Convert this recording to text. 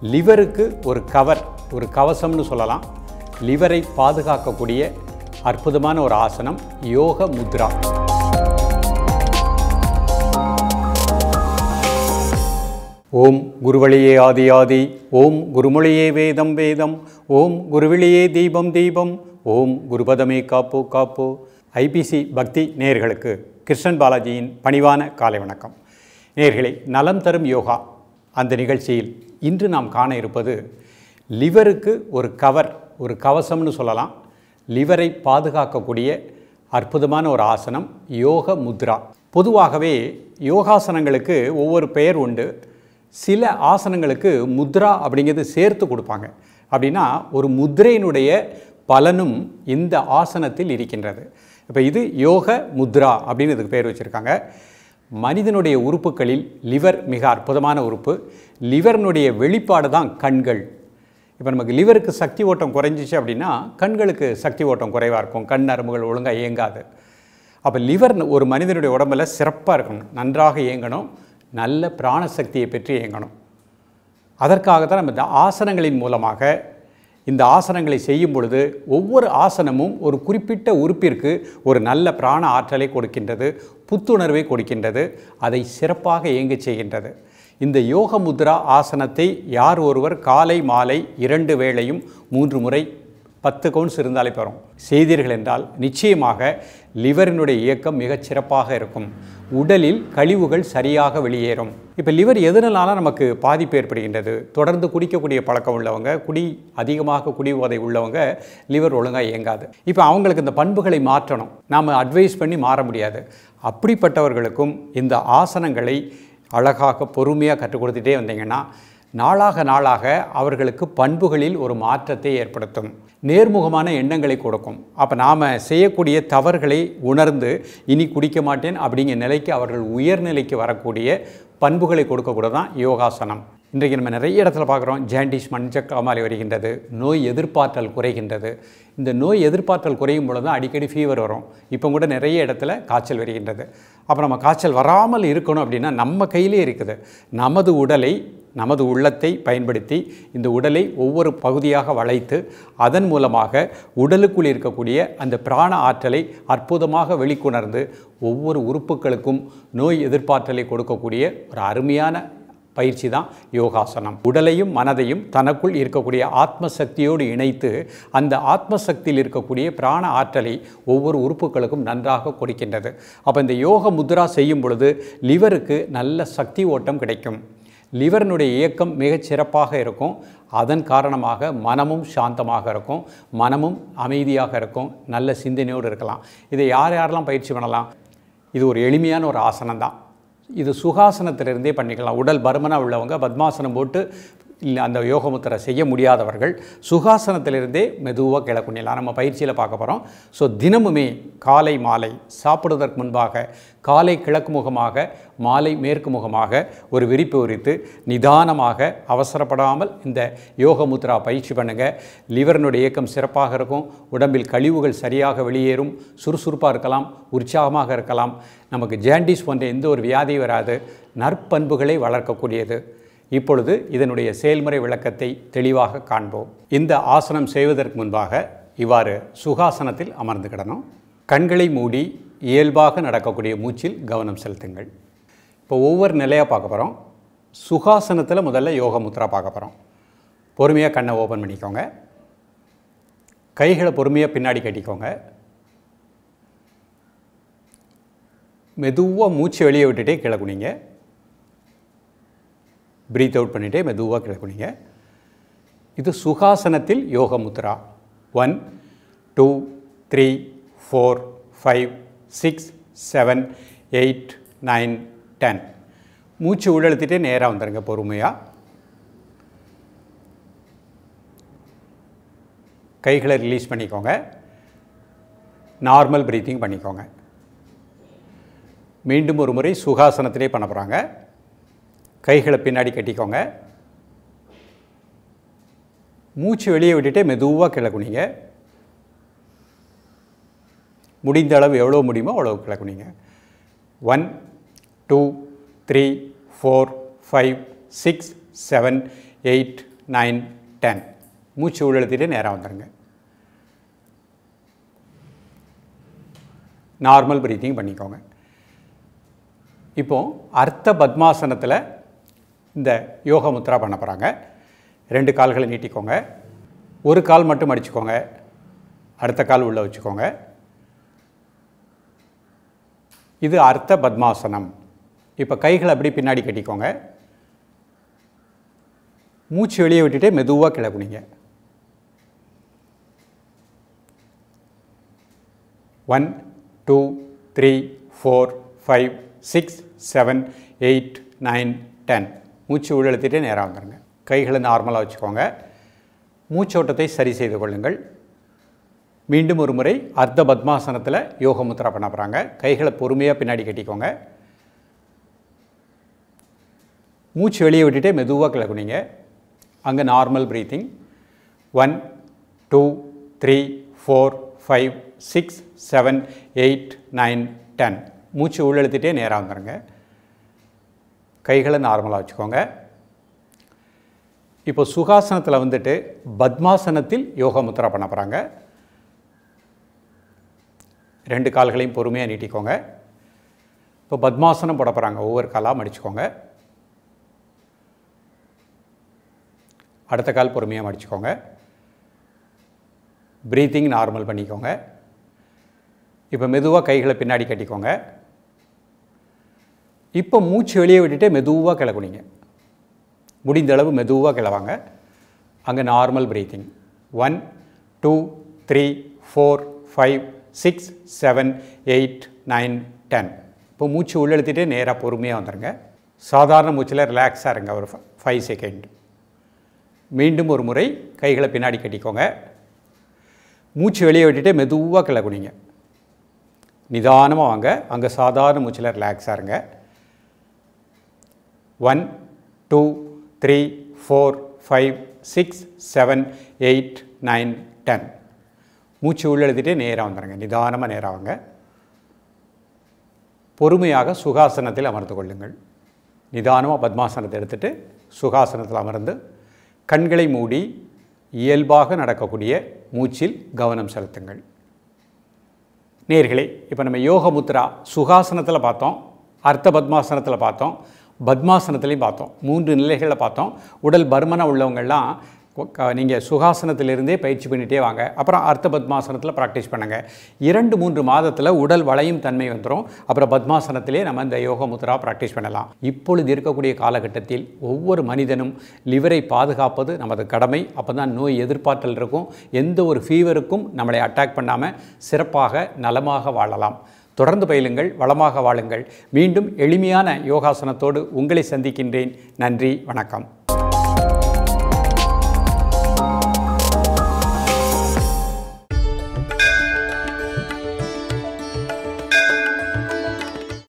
லிவருக்கு ஒரு கவர் ஒரு கவசம்னு சொல்லலாம் லிவரை பாதுகாக்கக்கூடிய அற்புதமான ஒரு ஆசனம் யோக முத்ரா ஓம் குருவழியே ஆதி ஆதி ஓம் குருமொழியே வேதம் வேதம் ஓம் குருவிழியே தீபம் தீபம் ஓம் குருபதமே காப்போ காப்போ ஐபிசி பக்தி நேயர்களுக்கு கிருஷ்ணன் பாலாஜியின் பணிவான காலை வணக்கம் நேயர்களே நலம் தரும் யோகா அந்த நிகழ்ச்சியில் இன்று நாம் காண இருப்பது லிவருக்கு ஒரு கவர் ஒரு கவசம்னு சொல்லலாம் லிவரை பாதுகாக்கக்கூடிய அற்புதமான ஒரு ஆசனம் யோக முத்ரா பொதுவாகவே யோகாசனங்களுக்கு ஒவ்வொரு பெயர் உண்டு சில ஆசனங்களுக்கு முத்ரா அப்படிங்கிறது சேர்த்து கொடுப்பாங்க அப்படின்னா ஒரு முத்ரையினுடைய பலனும் இந்த ஆசனத்தில் இருக்கின்றது இப்போ இது யோக முத்ரா அப்படின்னு இதுக்கு பேர் வச்சுருக்காங்க மனிதனுடைய உறுப்புகளில் லிவர் மிக அற்புதமான உறுப்பு லிவர்னுடைய வெளிப்பாடு தான் கண்கள் இப்போ நமக்கு லிவருக்கு சக்தி ஓட்டம் குறைஞ்சிச்சு அப்படின்னா கண்களுக்கு சக்தி ஓட்டம் குறைவாக இருக்கும் கண் நரம்புகள் ஒழுங்காக இயங்காது அப்போ லிவர் ஒரு மனிதனுடைய உடம்புல சிறப்பாக இருக்கணும் நன்றாக இயங்கணும் நல்ல பிராணசக்தியை பெற்று இயங்கணும் அதற்காக தான் நம்ம இந்த ஆசனங்களின் மூலமாக இந்த ஆசனங்களை செய்யும் பொழுது ஒவ்வொரு ஆசனமும் ஒரு குறிப்பிட்ட உறுப்பிற்கு ஒரு நல்ல பிராண ஆற்றலை கொடுக்கின்றது புத்துணர்வை கொடுக்கின்றது அதை சிறப்பாக இயங்கச் செய்கின்றது இந்த யோக முத்ரா ஆசனத்தை யார் ஒருவர் காலை மாலை இரண்டு வேளையும் மூன்று முறை பத்து கவுன்ஸ் இருந்தாலே போகிறோம் செய்தீர்கள் என்றால் நிச்சயமாக லிவரினுடைய இயக்கம் மிகச் சிறப்பாக இருக்கும் உடலில் கழிவுகள் சரியாக வெளியேறும் இப்போ லிவர் எதனால நமக்கு பாதிப்பு ஏற்படுகின்றது தொடர்ந்து குடிக்கக்கூடிய பழக்கம் உள்ளவங்க குடி அதிகமாக குடி போதை உள்ளவங்க லிவர் ஒழுங்காக இயங்காது இப்போ அவங்களுக்கு இந்த பண்புகளை மாற்றணும் நாம் அட்வைஸ் பண்ணி மாற முடியாது அப்படிப்பட்டவர்களுக்கும் இந்த ஆசனங்களை அழகாக பொறுமையாக கற்றுக் கொடுத்துட்டே வந்தீங்கன்னா நாளாக நாளாக அவர்களுக்கு பண்புகளில் ஒரு மாற்றத்தை ஏற்படுத்தும் நேர்முகமான எண்ணங்களை கொடுக்கும் அப்போ நாம் செய்யக்கூடிய தவறுகளை உணர்ந்து இனி குடிக்க மாட்டேன் அப்படிங்கிற நிலைக்கு அவர்கள் உயர்நிலைக்கு வரக்கூடிய பண்புகளை கொடுக்கக்கூட தான் யோகாசனம் இன்றைக்கு நம்ம நிறைய இடத்துல பார்க்குறோம் ஜாண்டிஸ் மஞ்சக்காமாலை வருகின்றது நோய் எதிர்ப்பாற்றல் குறைகின்றது இந்த நோய் எதிர்ப்பாற்றல் குறையும் பொழுது தான் அடிக்கடி ஃபீவர் வரும் இப்போ கூட நிறைய இடத்துல காய்ச்சல் வருகின்றது அப்போ நம்ம காய்ச்சல் வராமல் இருக்கணும் அப்படின்னா நம்ம கையிலே இருக்குது நமது உடலை நமது உள்ளத்தை பயன்படுத்தி இந்த உடலை ஒவ்வொரு பகுதியாக வளைத்து அதன் மூலமாக உடலுக்குள் இருக்கக்கூடிய அந்த பிராண ஆற்றலை அற்புதமாக வெளிக்கொணர்ந்து ஒவ்வொரு உறுப்புகளுக்கும் நோய் எதிர்ப்பாற்றலை கொடுக்கக்கூடிய ஒரு அருமையான பயிற்சி தான் யோகாசனம் உடலையும் மனதையும் தனக்குள் இருக்கக்கூடிய ஆத்ம சக்தியோடு இணைத்து அந்த ஆத்ம சக்தியில் இருக்கக்கூடிய பிராண ஆற்றலை ஒவ்வொரு உறுப்புகளுக்கும் நன்றாக கொடுக்கின்றது அப்போ இந்த யோக முத்ரா செய்யும் பொழுது லிவருக்கு நல்ல சக்தி ஓட்டம் கிடைக்கும் லிவரினுடைய இயக்கம் மிகச் சிறப்பாக இருக்கும் அதன் காரணமாக மனமும் சாந்தமாக இருக்கும் மனமும் அமைதியாக இருக்கும் நல்ல சிந்தனையோடு இருக்கலாம் இதை யார் யாரெல்லாம் பயிற்சி பண்ணலாம் இது ஒரு எளிமையான ஒரு ஆசனம் தான் இது சுகாசனத்திலிருந்தே பண்ணிக்கலாம் உடல் பருமனாக உள்ளவங்க பத்மாசனம் போட்டு இல்லை அந்த யோகமுத்திரை செய்ய முடியாதவர்கள் சுகாசனத்திலிருந்தே மெதுவாக கிளக்குனிலாம் நம்ம பயிற்சியில் பார்க்க போகிறோம் ஸோ தினமுமே காலை மாலை சாப்பிடுவதற்கு முன்பாக காலை கிழக்கு முகமாக மாலை மேற்கு முகமாக ஒரு விரிப்பு விரித்து நிதானமாக அவசரப்படாமல் இந்த யோக முத்ரா பயிற்சி பண்ணுங்கள் லிவரனுடைய இயக்கம் சிறப்பாக இருக்கும் உடம்பில் கழிவுகள் சரியாக வெளியேறும் சுறுசுறுப்பாக இருக்கலாம் உற்சாகமாக இருக்கலாம் நமக்கு ஜாண்டிஸ் போன்ற எந்த ஒரு வியாதி வராது நற்பண்புகளை வளர்க்கக்கூடியது இப்பொழுது இதனுடைய செயல்முறை விளக்கத்தை தெளிவாக காண்போம் இந்த ஆசனம் செய்வதற்கு முன்பாக இவ்வாறு சுகாசனத்தில் அமர்ந்துக்கிடணும் கண்களை மூடி இயல்பாக நடக்கக்கூடிய மூச்சில் கவனம் செலுத்துங்கள் இப்போ ஒவ்வொரு நிலையாக பார்க்க போகிறோம் சுகாசனத்தில் முதல்ல யோக முத்ரா பார்க்க போகிறோம் பொறுமையாக கண்ணை ஓப்பன் பண்ணிக்கோங்க கைகளை பொறுமையாக பின்னாடி கட்டிக்கோங்க மெதுவாக மூச்சு வெளியே விட்டுட்டே கீழே குனிங்க ப்ரீத் அவுட் பண்ணிகிட்டே மெதுவாக கீழே குனிங்க இது சுகாசனத்தில் yoga mudra one two three four five six seven eight nine ten மூச்சு உள்ளெழுத்திட்டே நேராக வந்துடுங்க பொறுமையாக கைகளை ரிலீஸ் பண்ணிக்கோங்க நார்மல் ப்ரீத்திங் பண்ணிக்கோங்க மீண்டும் ஒரு முறை சுகாசனத்திலே பண்ண போகிறாங்க கைகளை பின்னாடி கட்டிக்கோங்க மூச்சு வெளியே விட்டுட்டே மெதுவாக கீழே குனிங்க முடிந்த அளவு எவ்வளோ முடியுமோ அவ்வளோ கீழே குனிங்க one two three four five six seven eight nine ten மூச்சு உள்ளெழுத்திட்டு நேராக வந்துடுங்க நார்மல் ப்ரீத்திங் பண்ணிக்கோங்க இப்போ அர்த்த பத்மாசனத்தில் இந்த யோக முத்ரா பண்ண போகிறாங்க ரெண்டு கால்களை நீட்டிக்கோங்க ஒரு கால் மட்டும் அடிச்சுக்கோங்க அடுத்த கால் உள்ளே வச்சுக்கோங்க இது அர்த்த பத்மாசனம் இப்போ கைகளை அப்படி பின்னாடி கட்டிக்கோங்க மூச்சு வெளியே விட்டுட்டே மெதுவாக கிளக்குனிங்க one two three four five six seven eight nine ten மூச்சு உள்ளெழுத்திட்டே நேராக வந்துடுங்க கைகளை நார்மலாக வச்சுக்கோங்க மூச்சோட்டத்தை சரி செய்து கொள்ளுங்கள் மீண்டும் ஒரு முறை அர்த்த பத்மாசனத்தில் யோக முத்ரா பண்ண போகிறாங்க கைகளை பொறுமையாக பின்னாடி கட்டிக்கோங்க மூச்சு வெளியே விட்டுட்டே மெதுவாக கிளக்குனீங்க அங்கே normal breathing one two three four five six seven eight nine ten மூச்சு உள்ளெழுத்திட்டே நேராக வந்துடுங்க கைகளை நார்மலாக வச்சுக்கோங்க இப்போ சுகாசனத்தில் வந்துட்டு பத்மாசனத்தில் யோக முத்ரா பண்ண போகிறாங்க ரெண்டு கால்களையும் பொறுமையாக நீட்டிக்கோங்க இப்போ பத்மாசனம் போட போகிறாங்க ஒவ்வொரு காலாக மடிச்சுக்கோங்க அடுத்த கால் பொறுமையாக மடிச்சுக்கோங்க ப்ரீத்திங் நார்மல் பண்ணிக்கோங்க இப்போ மெதுவாக கைகளை பின்னாடி கட்டிக்கோங்க இப்போ மூச்சு வெளியே விட்டுட்டு மெதுவாக கிளக்குனிங்க முடிந்த அளவு மெதுவாக கிளவாங்க அங்கே normal breathing one two three four five six seven eight nine ten இப்போ மூச்சு உள்ளெழுத்திட்டு நேராக பொறுமையாக வந்துடுங்க சாதாரண மூச்சில் ரிலாக்ஸாக இருங்க ஒரு ஃபைவ் செகண்ட் மீண்டும் ஒரு முறை கைகளை பின்னாடி கட்டிக்கோங்க மூச்சு வெளியே விட்டுட்டு மெதுவாக கிளக்குனிங்க நிதானமாக வாங்க அங்கே சாதாரண மூச்சில் ரிலாக்ஸாக இருங்க one two three four five six seven eight nine ten மூச்சு உள்ளெழுத்திட்டே நேராக வந்துடுங்க நிதானமாக நேராக வாங்க பொறுமையாக சுகாசனத்தில் அமர்ந்து கொள்ளுங்கள் நிதானமாக பத்மாசனத்தை எடுத்துட்டு சுகாசனத்தில் அமர்ந்து கண்களை மூடி இயல்பாக நடக்கக்கூடிய மூச்சில் கவனம் செலுத்துங்கள் நேர்களே இப்போ நம்ம யோக முத்ரா சுகாசனத்தில் பார்த்தோம் அர்த்த பத்மாசனத்தில் பார்த்தோம் பத்மாசனத்துலேயும் பார்த்தோம் மூன்று நிலைகளில் பார்த்தோம் உடல் பருமனாக உள்ளவங்கள்லாம் நீங்கள் சுகாசனத்திலிருந்தே பயிற்சி பண்ணிகிட்டே வாங்க அப்புறம் அர்த்த பத்மாசனத்தில் ப்ராக்டிஸ் பண்ணுங்கள் இரண்டு மூன்று மாதத்தில் உடல் வளையும் தன்மை வந்துடும் அப்புறம் பத்மாசனத்திலே நம்ம இந்த யோக முத்ரா ப்ராக்டிஸ் பண்ணலாம் இப்பொழுது இருக்கக்கூடிய காலகட்டத்தில் ஒவ்வொரு மனிதனும் லிவரை பாதுகாப்பது நமது கடமை அப்போ தான் நோய் எதிர்பார்த்தல் இருக்கும் எந்த ஒரு ஃபீவருக்கும் நம்மளை அட்டாக் பண்ணாமல் சிறப்பாக நலமாக வாழலாம் தொடர்ந்து பயிலுங்கள் வளமாக வாழுங்கள் மீண்டும் எளிமையான யோகாசனத்தோடு உங்களை சந்திக்கின்றேன் நன்றி வணக்கம்